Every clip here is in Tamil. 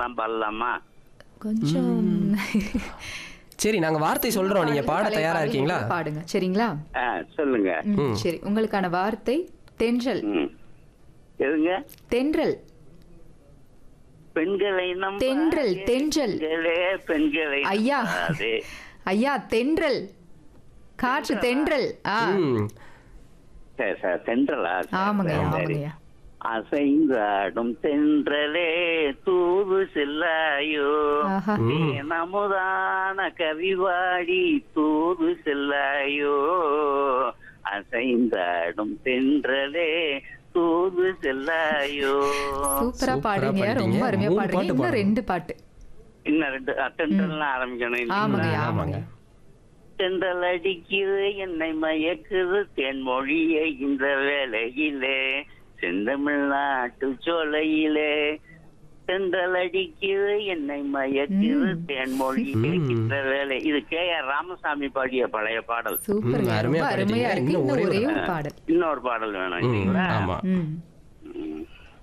பாட்டெல்லாம் பாடலாமா கொஞ்சம் சரி நாங்க வார்த்தை சொல்றோம் நீங்க பாட பழைய தயாரா பாடல் இருக்கீங்களா நீங்க பாடுங்க சரிங்களா ஆ, சொல்லுங்க ம், சரி உங்களுக்கான வார்த்தை தென்றல் ம். எதுங்க தென்றல் பெண்களை நம்ப தென்றல் தென்றல் பெண்களே பெண்களை ஐயா நம்பாதே. ஐயா தென்றல் காற்று தென்றல் ஆ ம் சரி சார் தென்றலா சரி, ஆமாங்க சரி. ஆமாங்கய்யா அசைந்தாடும் தென்றலே தூது செல்லாயோ ஆஹா நமுதான கவிவாடி தூது செல்லாயோ அசைந்தாடும் தென்றலே தூது செல்லாயோ சூப்பரா சூப்பரா பாடுங்க பாடிட்டீங்க. ரொம்ப அருமையா மூணு பாடுறீங்க பாட்டு இன்னும் பாடணும். ரெண்டு பாட்டு இன்னும் ரெண்டு அ, தென்றல்லாம் ஆரம்பிக்கணும் ஆமாங்க இல்லைங்களா? ஆமாங்க தென்றல் அடிக்குது என்னை மயக்குது தென்மொழியை இந்த வேளையிலே செந்தமிழ்நாட்டு சோலையிலே தென்றல் அடிக்குது என்னை மயக்குது தென்மொழியை ம். இந்த வேலை இது கே ஆர் ராமசாமி பாடிய பழைய பாடல் சூப்பருங்க ம், அருமையா ரொம்ப அருமையா பாடிட்டீங்க. இருக்கு இன்னும் இன்னும் ஒரே ஒரே ஒரு- ஒரு பாடல் இன்னொரு பாடல் வேணும் ம் இல்லைங்களா ஆமா ம் ம்.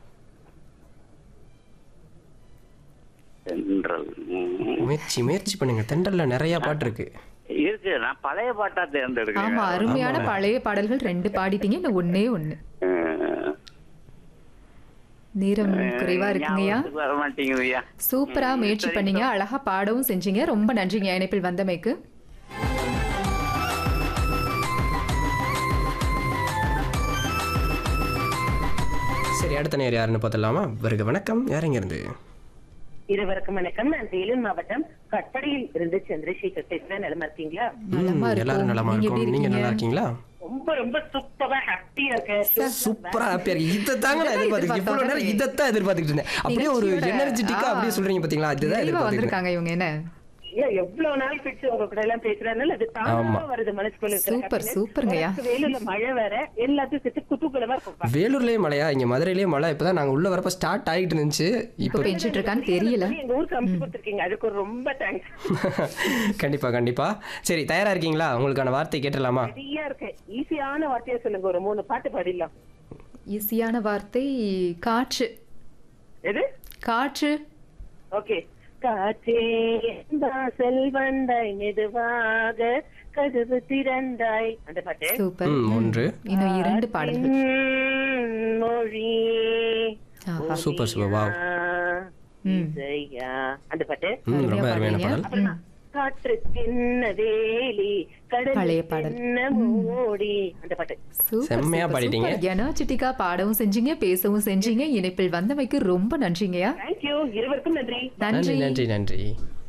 தென்றல் ம். முயற்சி முயற்சி பண்ணுங்க தென்றல்ல நிறைய பாட்டு இருக்கு இருக்கு நான் பழைய பாட்டா ஆமா தேர்ந்தெடுக்கிறேன் அருமையான பழைய பாடல்கள் ரெண்டு பாடிட்டீங்க இன்னும் ஒண்ணே ஒண்ணு அஹ், நேரம் குறைவா இருக்குங்கய்யா ஞாபகத்துக்கு வர மாட்டேங்குதுய்யா சூப்பரா முயற்சி பண்ணீங்க அழகா பாடவும் செஞ்சீங்க ரொம்ப நன்றிங்க இணைப்பில் வந்தமைக்கு சரி அடுத்த நேரம் யாருன்னு பார்த்தலாமா வருக வணக்கம் யாருங்க இருந்து இருவருக்கும் வணக்கம் நான் வேலூர் மாவட்டம் கட்படியில் இருந்து சந்திரசேகர் பேசுறேன் நிலமா இருக்கீங்களா நலமா ம், எல்லாரும் இருக்கும் நலமா நீங்க எப்படி இருக்கும் நீங்க நல்லா இருக்கீங்க இருக்கீங்களா ரொம்ப ரொம்ப சூப்பரா ஹாப்பியா இருக்கேன் சூப்பரா ஹாப்பியா இருக்கு இதை தாங்க நான் இதைத்தான் எதிர்பார்த்து இவ்வளவு நேரம் எதிர்பார்த்தோம். இதைத்தான் எதிர்பார்த்துட்டு இருந்தேன் அப்படியே ஒரு நிகழ்ச்சியோட- எனர்ஜெட்டிக்கா ஆ. அப்படியே சொல்றீங்க பாத்தீங்களா இதுதான் நிறைவா எதிர்பார்த்துட்டு வந்திருக்காங்க இவங்க என்ன ஏன் எவ்வளவு நாள் கழிச்சு உங்க கூட எல்லாம் பேசுறதுனால அது ஆமா. தானா வருது மனசுக்குள்ள இருக்கிற சூப்பர், happiness. சூப்பருங்கய்யா. எனக்கு வேலூர்ல மழை வேற எல்லாத்தையும் சேர்த்து குத்தூக்கலமா இருக்கும் வேலூர்லயே மழையா இங்க மதுரையிலயே மழை இப்பதான் நாங்க உள்ள வரப்ப ஸ்டார்ட் ஆகிட்டு இருந்துச்சு இப்ப இப்போ பெஞ்சிட்டு இருக்கான்னு தெரியல எங்க ஊருக்கு அனுப்பிச்சு கொடுத்துருக்கீங்க அதுக்கு ஒரு ரொம்ப தேங்க்ஸ் கண்டிப்பா கண்டிப்பா சரி தயாரா இருக்கீங்களா உங்களுக்கான வார்த்தை கேட்டலாமா ரெடியா இருக்கேன் ஈஸியான வார்த்தையா சொல்லுங்க ஒரு மூணு பாட்டு பாடிடலாம் ஈஸியான வார்த்தை காற்று எது காற்று ஓகே காற்றே வாசல் வந்தாய் மெதுவாக கதவு திறந்தாய் அந்த பாட்டு சூப்பர் ம் ஒன்று இன்னும் இரண்டு பாடல்கள் உம், மொழி ஆஹா. சூப்பர் சூப்பர் வாவ் ம். இசையா அந்த பாட்டு ம் ரொம்ப அருமையா அருமையான பாடுறீங்க. பாடல் அப்புறம் காற்று சின்ன வேலி கடல் பழைய பாடல். சின்ன மூடி அந்த பாட்டு சூப்பர், செம்மையா சூப்பர், பாடிட்டீங்க. சூப்பர். எனர்ஜெட்டிக்கா பாடவும் செஞ்சீங்க பேசவும் செஞ்சீங்க இணைப்பில் வந்தமைக்கு ரொம்ப நன்றிங்கய்யா தேங்க்யூ இருவருக்கும் நன்றி நன்றி நன்றி நன்றி நன்றி